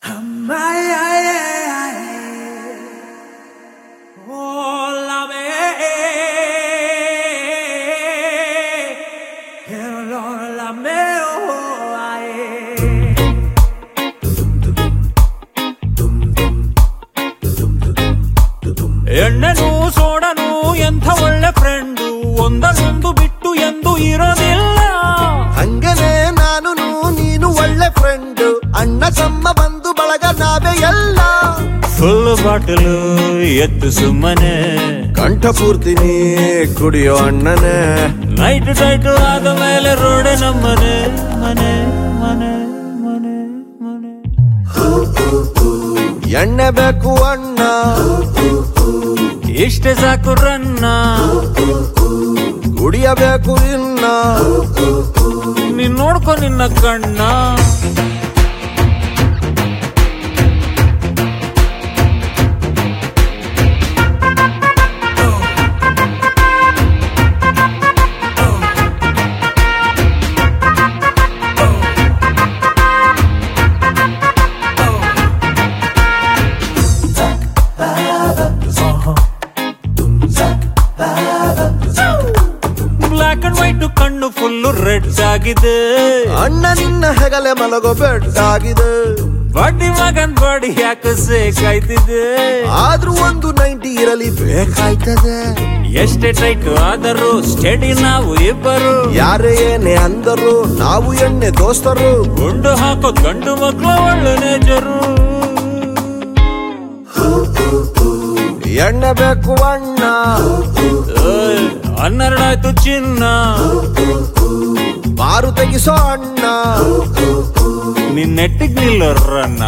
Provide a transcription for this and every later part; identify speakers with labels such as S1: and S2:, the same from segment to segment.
S1: ಎಣ್ಣೆನು ಸೋಡನು ಎಂಥ ಒಳ್ಳೆ ಫ್ರೆಂಡು ಒಂದನ್ನೊಂದು ಬಿಟ್ಟು ಎಂದು ಇರೋದಿಲ್ಲ
S2: ಹಂಗನೆ ನಾನು ನೀನು ಒಳ್ಳೆ ಫ್ರೆಂಡ್ ಅಣ್ಣ ತಮ್ಮ ಬಂದು ಬಳಗ ನಾವೇ ಎಲ್ಲ
S1: ಫುಲ್ ಬಾಟಲು ಎತ್ತು ಸುಮ್ಮನೆ
S2: ಕಂಠ ಪೂರ್ತಿ ನೀ ಕುಡಿಯೋ ಅಣ್ಣನೇ
S1: ನೈಟ್ ಟೈಟ್ ಆದ ಮೇಲೆ ರೋಡೆ ನಮ್ಮನೆ ಮನೆ ಮನೆ ಮನೆ ಮನೆ
S2: ಎಣ್ಣೆ ಬೇಕು ಅಣ್ಣ
S1: ಇಷ್ಟೇ ಸಾಕು ರನ್ನ
S2: ಕುಡಿಯಬೇಕು ಇನ್ನ
S1: ನೀನ್ ನೋಡ್ಕೊ ನಿನ್ನ ಕಣ್ಣ ಬ್ಲಾಕ್ ಅಂಡ್ ವೈಟ್ ಕಣ್ಣು ಫುಲ್ಲು ರೆಡ್ ಆಗಿದೆ
S2: ಅಣ್ಣ ನಿನ್ನ ಹೆಗಲೆ ಮಲಗೋ ಬೆಡ್ ಆಗಿದೆ
S1: ಬಡ್ಡಿ ಮಗನ್ ಬಾಡಿ ಯಾಕೆ ಸೇಕಾಯ್ತಿದೆ
S2: ಆದ್ರೂ ಒಂದು ನೈಂಟಿ ಇರಲಿ ಬೇಕಾಯ್ತದೆ
S1: ಎಷ್ಟೇ ಟೈಟ್ ಆದರೂ ಸ್ಟಡಿ ನಾವು ಇಬ್ಬರು
S2: ಯಾರೇ ಏನೇ ಅಂದರು ನಾವು ಎಣ್ಣೆ ದೋಸ್ತರು
S1: ಗುಂಡು ಹಾಕೋ ಗಂಡು ಮಕ್ಕಳು ಒಳ್ಳೆ ನೇಚರು
S2: ಎಣ್ಣೆ ಬೇಕು ಅಣ್ಣ
S1: ಏಯ್, ಹನ್ನೆರಡಾಯ್ತು ಚಿನ್ನ
S2: ಮಾರು ತೆಗಿಸೋ ಅಣ್ಣ
S1: ನಿನ್ ನೆಟ್ಟಿಗ್ ನಿಲ್ಲೋರನ್ನ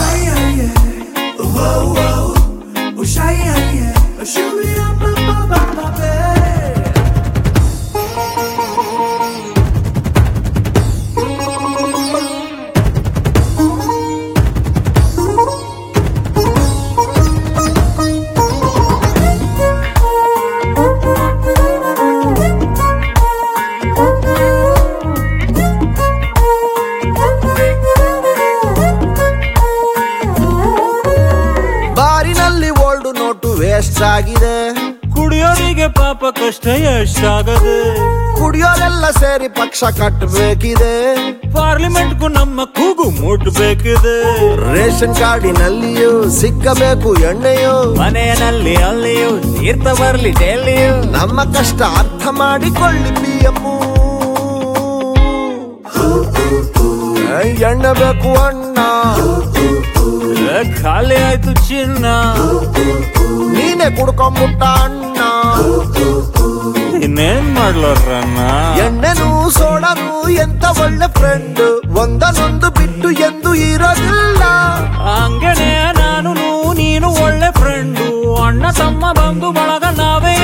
S2: ಬಾರಿನಲ್ಲಿ ಓಲ್ಡ್ ನೋಟು ವೇಸ್ಟ್ ಆಗಿದೆ
S1: ಕುಡಿಯೋರಿಗೆ ಪಾಪ ಕಷ್ಟ ಎಷ್ಟಾಗದೆ
S2: ಕುಡಿಯೋರೆಲ್ಲ ಸೇರಿ ಪಕ್ಷ ಕಟ್ಟಬೇಕಿದೆ
S1: ಪಾರ್ಲಿಮೆಂಟ್ಗೂ ನಮ್ಮ ಕೂಗು ಮುಟ್ಬೇಕಿದೆ
S2: ರೇಷನ್ ಕಾರ್ಡಿನಲ್ಲಿಯೂ ಸಿಕ್ಕಬೇಕು ಎಣ್ಣೆಯು
S1: ಮನೆಯಲ್ಲಿ ಅಲ್ಲಿಯೂ ತೀರ್ಥ ಬರ್ಲಿ ಡೆಲ್ಲಿಯೂ
S2: ನಮ್ಮ ಕಷ್ಟ ಅರ್ಥ ಮಾಡಿಕೊಳ್ಳಿ ಪಿ ಎಣ್ಣೆ ಬೇಕು ಅಣ್ಣ
S1: ಏ, ಖಾಲಿ ಆಯ್ತು ಚಿನ್ನ
S2: ನೀನೆ ಕುಡ್ಕೊಂಬಿಟ್ಟ ಅಣ್ಣ
S1: ಇನ್ನೇನ್ ಮಾಡ್ಲೋರನ್ನ
S2: ಎಣ್ಣೆನು ಸೋಡನು ಎಂತ ಒಳ್ಳೆ ಫ್ರೆಂಡ್ ಒಂದನೊಂದು ಬಿಟ್ಟು ಎಂದು ಇರೋದಿಲ್ಲ
S1: ಹಂಗನೆ ನಾನು ನೀನು ಒಳ್ಳೆ ಫ್ರೆಂಡು ಅಣ್ಣ ತಮ್ಮ ಬಂದು ಬಳಗ ನಾವೇ